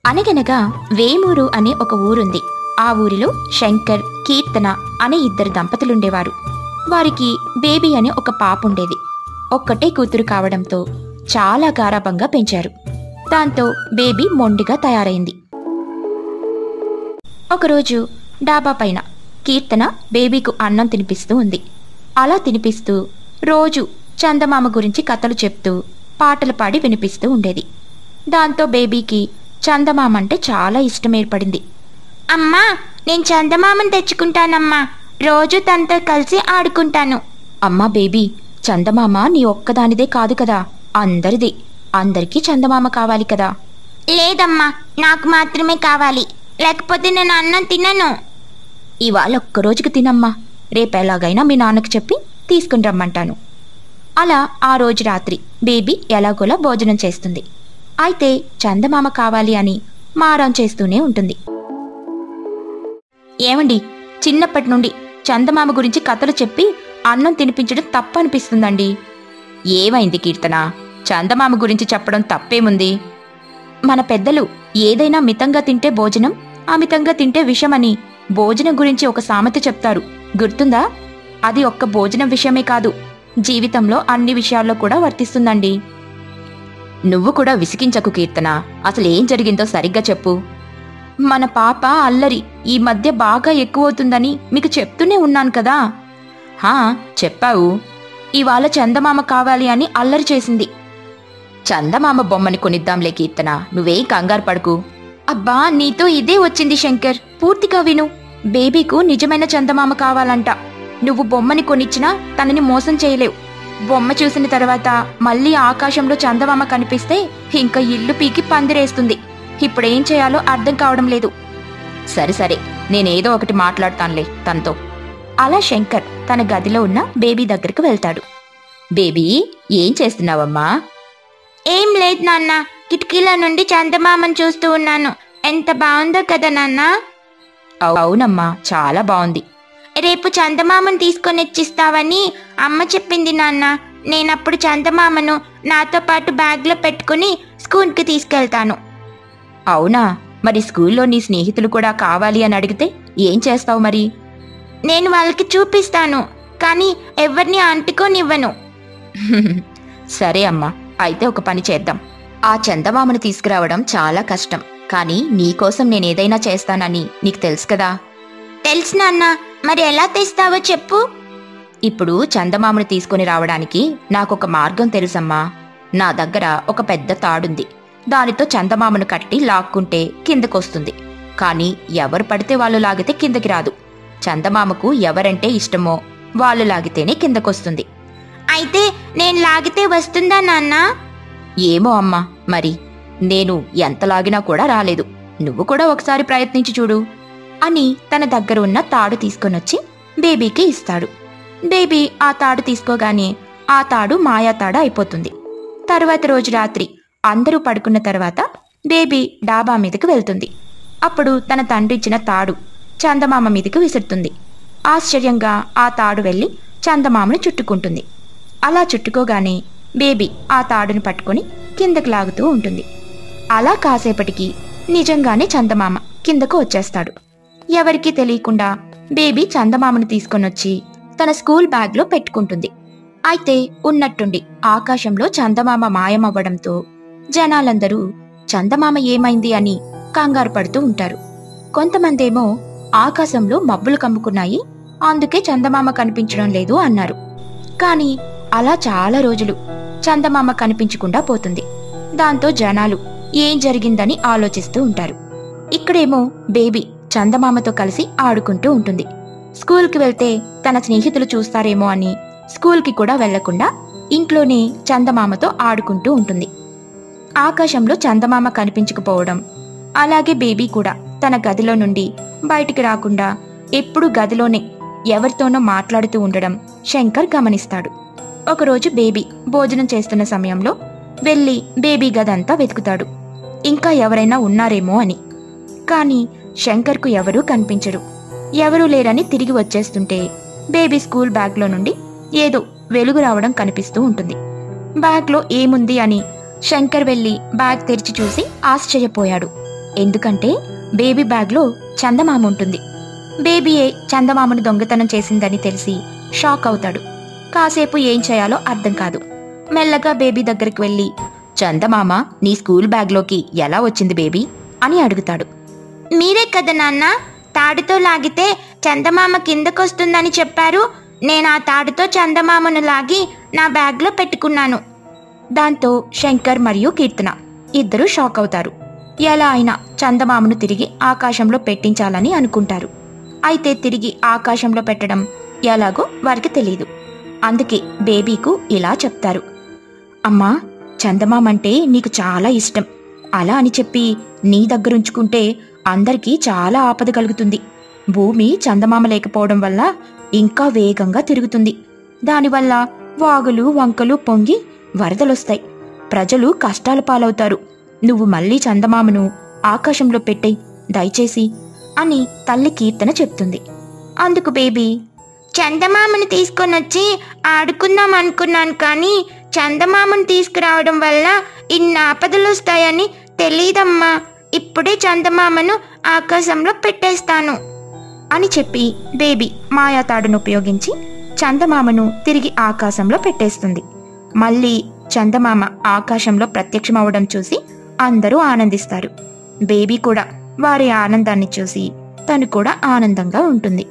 అనగనగా వేమూరు అనే ఒక ఊరుంది ఆ ఊరిలో శంకర్ కీర్తన అనే ఇద్దరు దంపతులుండేవారు వారికి బేబీ అనే ఒక పాప ఉండేది ఒక్కటే కూతురు కావడంతో చాలా గారాబంగా పెంచారు దాంతో బేబీ మొండిగా తయారైంది ఒకరోజు డాబా పైన కీర్తన బేబీకు అన్నం తినిపిస్తూ ఉంది అలా తినిపిస్తూ రోజు చందమామ గురించి కథలు చెప్తూ పాటలు పాడి వినిపిస్తూ ఉండేది దాంతో బేబీకి చందమామ అంటే చాలా ఇష్టం ఏర్పడింది అమ్మా నేను చందమామని తెచ్చుకుంటానమ్మా రోజు తనతో కలిసి ఆడుకుంటాను అమ్మా బేబీ చందమామ నీ ఒక్కదానిదే కాదు కదా అందరిది అందరికీ చందమామ కావాలి కదా లేదమ్మా నాకు మాత్రమే కావాలి లేకపోతే నేను అన్నం తినను ఇవాళ ఒక్క రోజుకి తినమ్మా రేపు ఎలాగైనా మీ నాన్నకు చెప్పి తీసుకుని రమ్మంటాను అలా ఆ రోజు రాత్రి బేబీ ఎలాగోలా భోజనం చేస్తుంది అయితే చందమామ కావాలి అని మారం చేస్తూనే ఉంటుంది ఏమండి చిన్నప్పటి నుండి చందమామ గురించి కథలు చెప్పి అన్నం తినిపించడం తప్పు అనిపిస్తుందండి ఏమైంది కీర్తన చందమామ గురించి చెప్పడం తప్పేముంది మన పెద్దలు ఏదైనా మితంగా తింటే భోజనం అమితంగా తింటే విషమని భోజనం గురించి ఒక సామెత చెప్తారు గుర్తుందా అది ఒక్క భోజనం విషయమే కాదు జీవితంలో అన్ని విషయాల్లో కూడా వర్తిస్తుందండి నువ్వు కూడా విసిగించకు కీర్తన అసలు ఏం జరిగిందో సరిగ్గా చెప్పు మన పాప అల్లరి ఈ మధ్య బాగా ఎక్కువవుతుందని మీకు చెప్తూనే ఉన్నాను కదా హా చెప్పావు ఇవాళ చందమామ కావాలి అని అల్లరి చేసింది చందమామ బొమ్మని కొనిద్దాంలే కీర్తన నువ్వేం కంగారు పడుకు అబ్బా నీతో ఇదే వచ్చింది శంకర్ పూర్తిగా విను బేబీకు నిజమైన చందమామ కావాలంట నువ్వు బొమ్మని కొనిచ్చినా తనని మోసం చేయలేవు బొమ్మ చూసిన తర్వాత మళ్ళీ ఆకాశంలో చందమామ కనిపిస్తే ఇంకా ఇల్లు పీకి పందిరేస్తుంది ఇప్పుడేం చేయాలో అర్థం కావడం లేదు సరే సరే నేనేదో ఒకటి మాట్లాడతానులే తనతో అలా శంకర్ తన గదిలో ఉన్న బేబీ దగ్గరకు వెళ్తాడు బేబీ ఏం చేస్తున్నావమ్మా ఏం లేదు నాన్న కిటికీల నుండి చందమామని చూస్తూ ఉన్నాను ఎంత బాగుందో కదా నాన్న అవ్- అవునమ్మా చాలా బాగుంది రేపు చందమామను తీసుకొని ఇచ్చిస్తావని అమ్మ చెప్పింది నాన్న నేనప్పుడు చందమామను నాతో పాటు బ్యాగ్లో పెట్టుకుని స్కూల్కి తీసుకెళ్తాను అవునా మరి స్కూల్లో నీ స్నేహితులు కూడా కావాలి అని అడిగితే ఏం చేస్తావు మరి నేను వాళ్ళకి చూపిస్తాను కానీ ఎవరిని అంటుకోనివ్వను సరే అమ్మా అయితే ఒక పని చేద్దాం ఆ చందమామను తీసుకురావడం చాలా కష్టం కానీ నీకోసం నేనేదైనా చేస్తానని నీకు తెలుసు కదా తెలుసు నాన్న మరి ఎలా తెస్తావో చెప్పు ఇప్పుడు చందమామను తీసుకొని రావడానికి నాకొక మార్గం తెలుసమ్మా నా దగ్గర ఒక పెద్ద తాడుంది దానితో చందమామను కట్టి లాక్కుంటే కిందకొస్తుంది కానీ ఎవరు పడితే వాళ్ళు లాగితే కిందకి రాదు చందమామకు ఎవరంటే ఇష్టమో వాళ్ళు లాగితేనే కిందకొస్తుంది అయితే నేను లాగితే వస్తుందా నాన్న ఏమో అమ్మా మరి నేను ఎంత లాగినా కూడా రాలేదు నువ్వు కూడా ఒకసారి ప్రయత్నించి చూడు అని తన దగ్గర ఉన్న తాడు తీసుకొనొచ్చి బేబీకి ఇస్తాడు బేబీ ఆ తాడు తీసుకోగానే ఆ తాడు మాయా తాడు అయిపోతుంది తర్వాత రోజు రాత్రి అందరూ పడుకున్న తర్వాత బేబీ డాబా మీదకి వెళ్తుంది అప్పుడు తన తండ్రి ఇచ్చిన తాడు చందమామ మీదకి విసురుతుంది ఆశ్చర్యంగా ఆ తాడు వెళ్ళి చందమామను చుట్టుకుంటుంది అలా చుట్టుకోగానే బేబీ ఆ తాడును పట్టుకొని కిందకు లాగుతూ ఉంటుంది అలా కాసేపటికి నిజంగానే చందమామ కిందకు వచ్చేస్తాడు ఎవరికీ తెలియకుండా బేబీ చందమామను తీసుకొనొచ్చి తన స్కూల్ బ్యాగ్లో పెట్టుకుంటుంది అయితే ఉన్నట్టుండి ఆకాశంలో చందమామ మాయమవ్వడంతో జనాలందరూ చందమామ ఏమైంది అని కంగారు పడుతూ ఉంటారు కొంతమందేమో ఆకాశంలో మబ్బులు కమ్ముకున్నాయి అందుకే చందమామ కనిపించడం లేదు అన్నారు కానీ అలా చాలా రోజులు చందమామ కనిపించకుండా పోతుంది దాంతో జనాలు ఏం జరిగిందని ఆలోచిస్తూ ఉంటారు ఇక్కడేమో బేబీ చందమామతో కలిసి ఆడుకుంటూ ఉంటుంది స్కూల్కి వెళ్తే తన స్నేహితులు చూస్తారేమో అని స్కూల్కి కూడా వెళ్లకుండా ఇంట్లోనే చందమామతో ఆడుకుంటూ ఉంటుంది ఆకాశంలో చందమామ కనిపించకపోవడం అలాగే బేబీ కూడా తన గదిలో నుండి బయటికి రాకుండా ఎప్పుడూ గదిలోనే ఎవరితోనో మాట్లాడుతూ ఉండడం శంకర్ గమనిస్తాడు ఒకరోజు బేబీ భోజనం చేస్తున్న సమయంలో వెళ్ళి బేబీ గదంతా వెతుకుతాడు ఇంకా ఎవరైనా ఉన్నారేమో అని కానీ శంకర్కు ఎవరూ కనిపించరు ఎవరూ లేరని తిరిగి వచ్చేస్తుంటే బేబీ స్కూల్ బ్యాగ్లో నుండి ఏదో వెలుగు రావడం కనిపిస్తూ ఉంటుంది బ్యాగ్లో ఏముంది అని శంకర్ వెళ్ళి బ్యాగ్ తెరిచి చూసి ఆశ్చర్యపోయాడు ఎందుకంటే బేబీ బ్యాగ్లో చందమామ ఉంటుంది బేబీయే చందమామను దొంగతనం చేసిందని తెలిసి షాక్ అవుతాడు కాసేపు ఏం చేయాలో అర్థం కాదు మెల్లగా బేబీ దగ్గరికి వెళ్ళి చందమామ నీ స్కూల్ బ్యాగ్లోకి ఎలా వచ్చింది బేబీ అని అడుగుతాడు మీరే కదా నాన్న తాడుతో లాగితే చందమామ కిందకొస్తుందని చెప్పారు నేను ఆ తాడుతో చందమామను లాగి నా బ్యాగ్లో పెట్టుకున్నాను దాంతో శంకర్ మరియు కీర్తన ఇద్దరూ షాక్ అవుతారు ఎలా అయినా చందమామను తిరిగి ఆకాశంలో పెట్టించాలని అనుకుంటారు అయితే తిరిగి ఆకాశంలో పెట్టడం ఎలాగో వారికి తెలియదు అందుకే బేబీకు ఇలా చెప్తారు అమ్మా చందమామంటే నీకు చాలా ఇష్టం అలా అని చెప్పి నీ దగ్గరుంచుకుంటే అందరికీ చాలా ఆపద కలుగుతుంది భూమి చందమామ లేకపోవడం వల్ల ఇంకా వేగంగా తిరుగుతుంది దానివల్ల వాగులు వంకలు పొంగి వరదలొస్తాయి ప్రజలు కష్టాల పాలవుతారు నువ్వు మళ్ళీ చందమామను ఆకాశంలో పెట్టేయ్ దయచేసి అని తల్లి కీర్తన చెప్తుంది అందుకు బేబీ చందమామను తీసుకొనొచ్చి ఆడుకుందాం అనుకున్నాను కానీ చందమామను తీసుకురావడం వల్ల ఇన్ని ఆపదలు వస్తాయని తెలీదమ్మా ఇప్పుడే చందమామను ఆకాశంలో పెట్టేస్తాను అని చెప్పి బేబీ మాయా తాడును ఉపయోగించి చందమామను తిరిగి ఆకాశంలో పెట్టేస్తుంది మళ్ళీ చందమామ ఆకాశంలో ప్రత్యక్షమవడం చూసి అందరూ ఆనందిస్తారు బేబీ కూడా వారి ఆనందాన్ని చూసి తను కూడా ఆనందంగా ఉంటుంది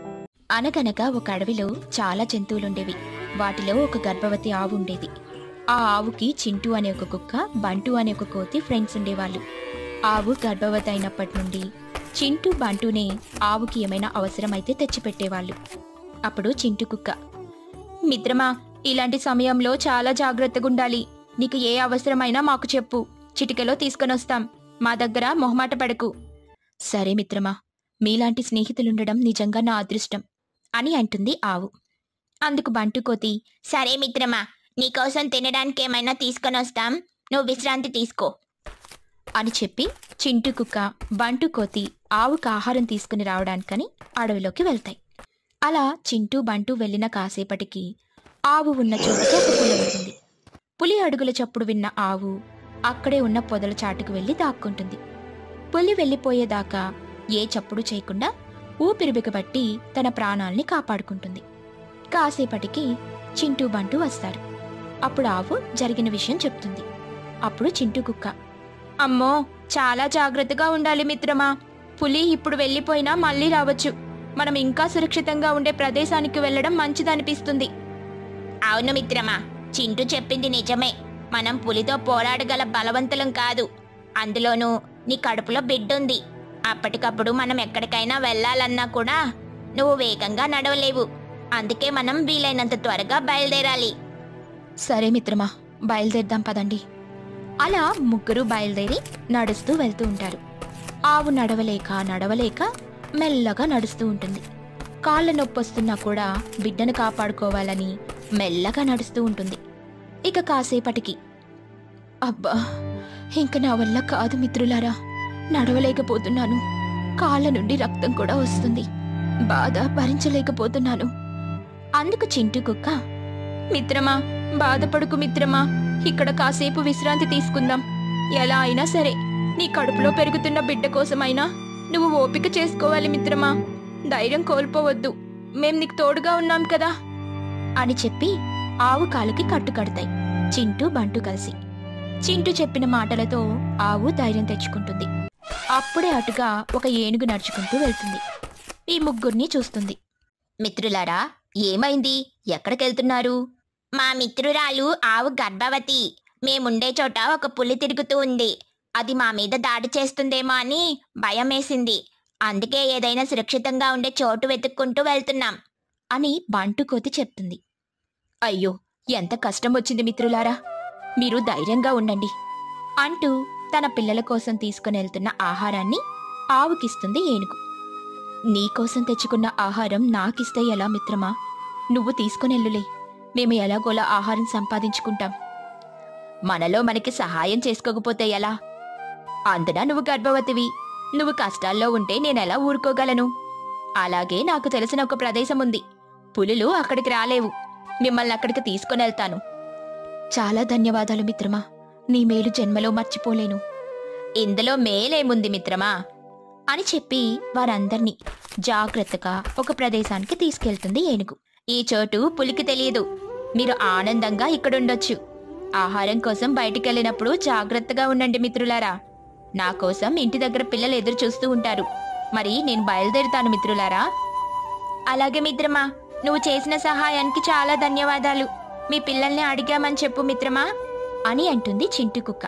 అనగనగా ఒక అడవిలో చాలా జంతువులుండేవి వాటిలో ఒక గర్భవతి ఆవు ఉండేది ఆ ఆవుకి చింటూ అనే ఒక కుక్క బంటు అనే ఒక కోతి ఫ్రెండ్స్ ఉండేవాళ్ళు ఆవు గర్భవతి అయినప్పటి నుండి చింటూ బంటూనే ఆవుకి ఏమైనా అవసరమైతే తెచ్చిపెట్టేవాళ్ళు అప్పుడు చింటూ కుక్క మిత్రమా ఇలాంటి సమయంలో చాలా జాగ్రత్తగా ఉండాలి నీకు ఏ అవసరమైనా మాకు చెప్పు చిటికెలో తీసుకొనొస్తాం మా దగ్గర మొహమాట పడకు సరే మిత్రమా మీలాంటి స్నేహితులుండడం నిజంగా నా అదృష్టం అని అంటుంది ఆవు అందుకు బంటు కోతి సరే మిత్రమా నీకోసం తినడానికి ఏమైనా తీసుకొని వస్తాం నువ్వు విశ్రాంతి తీసుకో అని చెప్పి చింటు కుక్క బంటు కోతి ఆవుకు ఆహారం తీసుకుని రావడానికని అడవిలోకి వెళ్తాయి అలా చింటూ బంటు వెళ్ళిన కాసేపటికి ఆవు ఉన్న చోటుకి ఒక పులి వస్తుంది పులి అడుగుల చప్పుడు విన్న ఆవు అక్కడే ఉన్న పొదల చాటుకు వెళ్ళి దాక్కుంటుంది పులి వెళ్ళిపోయేదాకా ఏ చప్పుడు చేయకుండా ఊపిరి బిగబట్టి తన ప్రాణాల్ని కాపాడుకుంటుంది కాసేపటికి చింటూ బంటు వస్తారు అప్పుడు ఆవు జరిగిన విషయం చెప్తుంది అప్పుడు చింటూ కుక్క అమ్మో చాలా జాగ్రత్తగా ఉండాలి మిత్రమా పులి ఇప్పుడు వెళ్ళిపోయినా మళ్ళీ రావచ్చు మనం ఇంకా సురక్షితంగా ఉండే ప్రదేశానికి వెళ్ళడం మంచిదనిపిస్తుంది అవును మిత్రమా చింటూ చెప్పింది నిజమే మనం పులితో పోరాడగల బలవంతులం కాదు అందులోనూ నీ కడుపులో బిడ్డుంది అప్పటికప్పుడు మనం ఎక్కడికైనా వెళ్ళాలన్నా కూడా నువ్వు వేగంగా నడవలేవు అందుకే మనం వీలైనంత త్వరగా బయలుదేరాలి సరే మిత్రమా బయలుదేరదాం పదండి అలా ముగ్గురు బయలుదేరి నడుస్తూ వెళ్తూ ఉంటారు ఆవు నడవలేక నడవలేక మెల్లగా నడుస్తూ ఉంటుంది కాళ్ళ నొప్పి వస్తున్నా కూడా బిడ్డను కాపాడుకోవాలని మెల్లగా నడుస్తూ ఉంటుంది ఇక కాసేపటికి అబ్బా ఇంక నా వల్ల కాదు మిత్రులారా నడవలేకపోతున్నాను కాళ్ళ నుండి రక్తం కూడా వస్తుంది బాధ భరించలేకపోతున్నాను అందుకు చింటూ కుక్క మిత్రమా బాధపడుకు మిత్రమా ఇక్కడ కాసేపు విశ్రాంతి తీసుకుందాం ఎలా అయినా సరే నీ కడుపులో పెరుగుతున్న బిడ్డ కోసమైనా నువ్వు ఓపిక చేసుకోవాలి మిత్రమా ధైర్యం కోల్పోవద్దు మేం నీకు తోడుగా ఉన్నాం కదా అని చెప్పి ఆవు కాలుకి కట్టు కడతాయి చింటూ బంటు కలిసి చింటూ చెప్పిన మాటలతో ఆవు ధైర్యం తెచ్చుకుంటుంది అప్పుడే అటుగా ఒక ఏనుగు నడుచుకుంటూ వెళ్తుంది ఈ ముగ్గురిని చూస్తుంది మిత్రులారా ఏమైంది ఎక్కడికెళ్తున్నారు మా మిత్రురాలు ఆవు గర్భవతి మేముండే చోట ఒక పులి తిరుగుతూ ఉంది అది మా మీద దాడి చేస్తుందేమో అని భయమేసింది అందుకే ఏదైనా సురక్షితంగా ఉండే చోటు వెతుక్కుంటూ వెళ్తున్నాం అని బంటు కోతి చెప్తుంది అయ్యో ఎంత కష్టం వచ్చింది మిత్రులారా మీరు ధైర్యంగా ఉండండి అంటూ తన పిల్లల కోసం తీసుకుని వెళ్తున్న ఆహారాన్ని ఆవుకిస్తుంది ఏనుగు నీకోసం తెచ్చుకున్న ఆహారం నాకిస్తే ఎలా మిత్రమా నువ్వు తీసుకునెళ్ళులే మేము ఎలాగోలా ఆహారం సంపాదించుకుంటాం మనలో మనకి సహాయం చేసుకోకపోతే ఎలా అందున నువ్వు గర్భవతివి నువ్వు కష్టాల్లో ఉంటే నేనెలా ఊరుకోగలను అలాగే నాకు తెలిసిన ఒక ప్రదేశం ఉంది పులులు అక్కడికి రాలేవు మిమ్మల్ని అక్కడికి తీసుకుని వెళ్తాను చాలా ధన్యవాదాలు మిత్రమా నీ మేలు జన్మలో మర్చిపోలేను ఇందులో మేలేముంది మిత్రమా అని చెప్పి వారందర్నీ జాగ్రత్తగా ఒక ప్రదేశానికి తీసుకెళ్తుంది ఏనుగు ఈ చోటు పులికి తెలియదు మీరు ఆనందంగా ఇక్కడుండొచ్చు ఆహారం కోసం బయటికెళ్ళినప్పుడు జాగ్రత్తగా ఉండండి మిత్రులారా నా కోసం ఇంటి దగ్గర పిల్లలు ఎదురు చూస్తూ ఉంటారు మరి నేను బయలుదేరుతాను మిత్రులారా అలాగే మిత్రమా నువ్వు చేసిన సహాయానికి చాలా ధన్యవాదాలు మీ పిల్లల్ని అడిగామని చెప్పు మిత్రమా అని అంటుంది చింటు కుక్క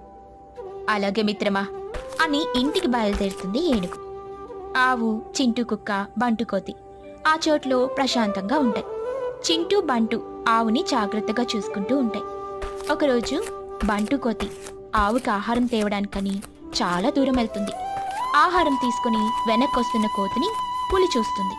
అలాగే మిత్రమా అని ఇంటికి బయలుదేరుతుంది ఏనుగు ఆవు చింటు కుక్క బంటు కోతి ఆ చోట్లో ప్రశాంతంగా ఉంటాయి చింటూ బంటు ఆవుని జాగ్రత్తగా చూసుకుంటూ ఉంటాయి ఒకరోజు బంటు కోతి ఆవుకి ఆహారం తేవడానికని చాలా దూరం వెళ్తుంది ఆహారం తీసుకుని వెనక్కొస్తున్న కోతిని పులి చూస్తుంది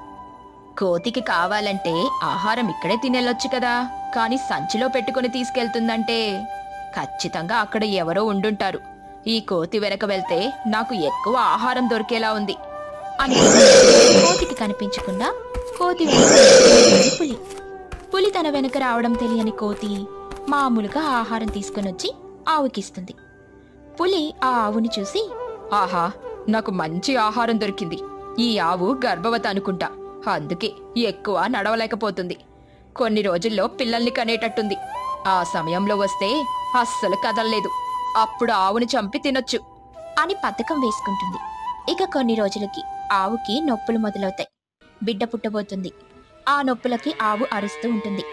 కోతికి కావాలంటే ఆహారం ఇక్కడే తినేలొచ్చు కదా కానీ సంచిలో పెట్టుకుని తీసుకెళ్తుందంటే ఖచ్చితంగా అక్కడ ఎవరో ఉండుంటారు ఈ కోతి వెనక వెళ్తే నాకు ఎక్కువ ఆహారం దొరికేలా ఉంది అని కోతికి కనిపించకుండా కోతి వెనక వెళ్తుంది పులి పులి తన వెనక రావడం తెలియని కోతి మామూలుగా ఆహారం తీసుకునొచ్చి ఆవుకిస్తుంది పులి ఆ ఆవుని చూసి ఆహా నాకు మంచి ఆహారం దొరికింది ఈ ఆవు గర్భవతి అనుకుంటా అందుకే ఎక్కువ నడవలేకపోతుంది కొన్ని రోజుల్లో పిల్లల్ని కనేటట్టుంది ఆ సమయంలో వస్తే అస్సలు కదలలేదు అప్పుడు ఆవుని చంపి తినొచ్చు అని పథకం వేసుకుంటుంది ఇక కొన్ని రోజులకి ఆవుకి నొప్పులు మొదలవుతాయి బిడ్డ పుట్టబోతుంది ఆ నొప్పులకి ఆవు అరుస్తూ ఉంటుంది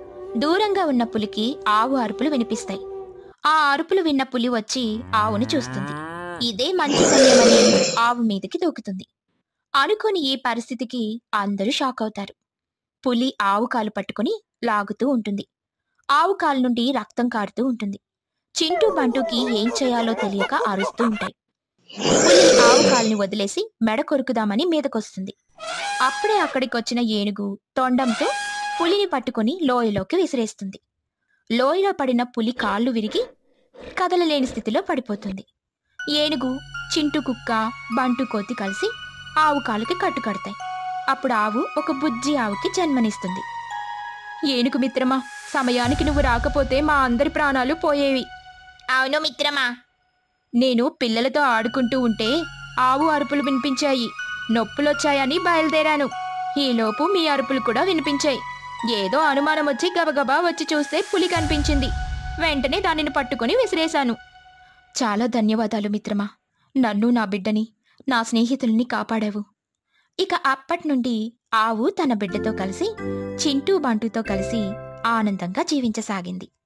దూరంగా ఉన్న పులికి ఆవు అరుపులు వినిపిస్తాయి ఆ అరుపులు విన్న పులి వచ్చి ఆవును చూస్తుంది ఇదే మంచి సమయమని ఆవు మీదకి దూకుతుంది అనుకోని ఈ పరిస్థితికి అందరూ షాక్ అవుతారు పులి ఆవు కాలు పట్టుకుని లాగుతూ ఉంటుంది ఆవు కాలు నుండి రక్తం కారుతూ ఉంటుంది చింటూ బంటుకి ఏం చేయాలో తెలియక అరుస్తూ ఉంటాయి పులి ఆవు కాలుని వదిలేసి మెడ కొరుకుదామని మీదకొస్తుంది అప్పుడే అక్కడికొచ్చిన ఏనుగు తొండంతో పులిని పట్టుకుని లోయలోకి విసిరేస్తుంది లోయలో పడిన పులి కాళ్ళు విరిగి కదలలేని స్థితిలో పడిపోతుంది ఏనుగు చింటు కుక్క బంటు కోతి కలిసి ఆవు కాలుకి కట్టుకడతాయి అప్పుడు ఆవు ఒక బుజ్జి ఆవుకి జన్మనిస్తుంది ఏనుగు మిత్రమా సమయానికి నువ్వు రాకపోతే మా అందరి ప్రాణాలు పోయేవి అవును మిత్రమా నేను పిల్లలతో ఆడుకుంటూ ఉంటే ఆవు అరుపులు వినిపించాయి నొప్పులొచ్చాయని బయలుదేరాను ఈలోపు మీ అరుపులు కూడా వినిపించాయి ఏదో అనుమానం వచ్చి గబగబా వచ్చి చూస్తే పులి కనిపించింది వెంటనే దానిని పట్టుకొని విసిరేశాను చాలా ధన్యవాదాలు మిత్రమా నన్ను నా బిడ్డని నా స్నేహితుల్ని కాపాడావు ఇక అప్పటి నుండి ఆవు తన బిడ్డతో కలిసి చింటూ బంటుతో కలిసి ఆనందంగా జీవించసాగింది